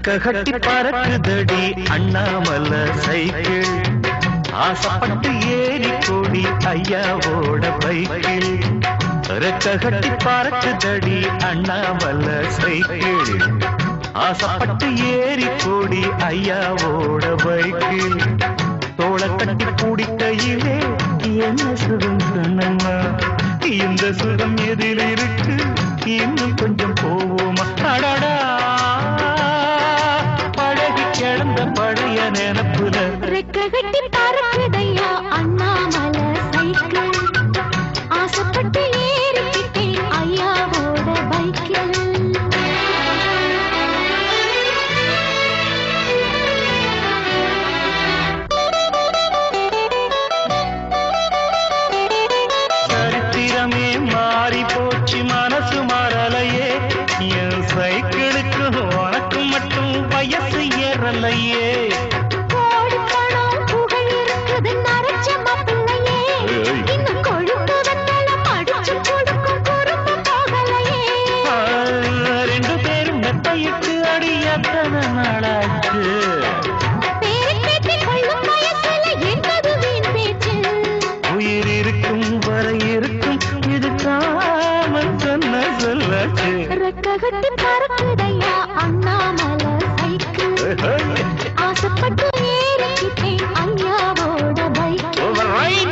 ரெக்க கட்டி பறக்குதடி அண்ணாமல சைக்கிள் ஆசைப்பட்டு ஏறி கூடி ஐயாவோட பைக்கிள் ரெக்க கட்டி பறக்குதடி அண்ணாமல சைக்கிள் ஆசைப்பட்டு ஏறி கூடி ஐயாவோட பைக்கிள் தோளை கட்டி பிடிக்கையிலே என்ன சுகம் கண்ணம்மா இந்த சுகம் எதில் இருக்கு இன்னும் கொஞ்சம் போவோமா அடடா பழகி கிடந்த பழைய நினப்புல ரெக்க கட்டி பறக்குதையா அண்ணாமல சைக்கிள் ஆசைப்பட்டு ஏறிக்கிட்டேன் ஐயாவோட பைக்கில் சரித்திரமே மாறி போச்சு மனசு மாறலையே என் சைக்கிளுக்கு உனக்கு மட்டும் வயசு ஏறலையே கோடி பணம் புகழ் இருக்குது நரைச்ச மாப்பிள்ளையே ஏய். இன்னும் கொழுப்பு வெத்தலம் அடிச்சு கொடுக்கும் பொறுப்பு போகலையே ஆ, ரெண்டு பேரும் மெத்தையிட்டு அடி எத்தனை நாளாச்சு பேரை பேத்தி கொள்ளும் வயசுல என்னது வீண் பேச்சு உயிர் இருக்கும் வரை இருக்கும் இது காமன் சொன்ன சொல்லாச்சு ரெக்க கட்டி பறக்குதையா அண்ணாமல சைக்கிள் ஆசைப்பட்டு ஏறிக்கிட்டேன் ஐயாவோட பைக்கில் Override.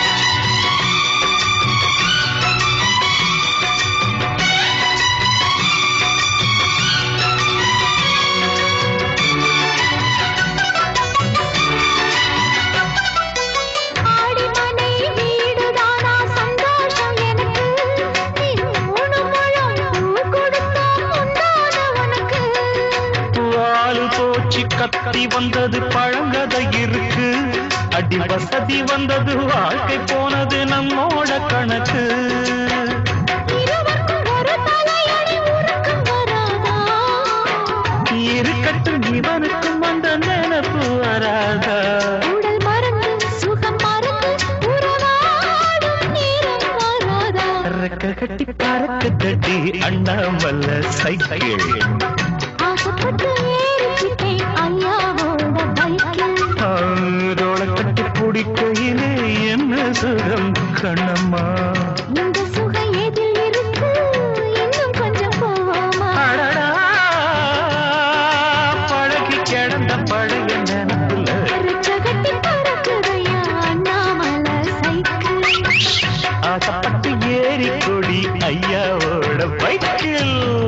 ஆடிமனை வீடுதானா சந்தோஷம் எனக்கு நீ மூணு முழம் பூ கொடுத்தா முந்தான உனக்கு வாலு போச்சு கத்தி வந்தது பழங்கதை இருக்கு அடி வசதி வந்தது வாழ்க்கை போனது நம்மோட கணக்கு இருவருக்கும் ஒரு தலையணி உனக்கும் வராதா இருக்கட்டும் இவனுக்கும் அந்த நினைப்பு வராதா உடல் மறந்து சுகம் மறந்து உறவாடும் நேரம் வராதா ரெக்க கட்டி பறக்கு தட்டி அண்ணாமல்ல சைக்கிள் ஆசைப்பட்டு ஏறிக்கிட்டேன் ஐயாவோட பைக்கில் ஆரோட கட்டி பிடிக்கையிலே என்ன சுகம் கண்ணம்மா இந்த சுகம் எதில் இருக்கு இன்னும் கொஞ்சம் போவோமா அடடா, பழகி கிடந்த பழைய நினைப்புல ரெக்க கட்டி பறக்குதையா அண்ணாமலை சைக்கிள் ஆசைப்பட்டு ஏறி கொடி ஐயாவோட பைக்கில்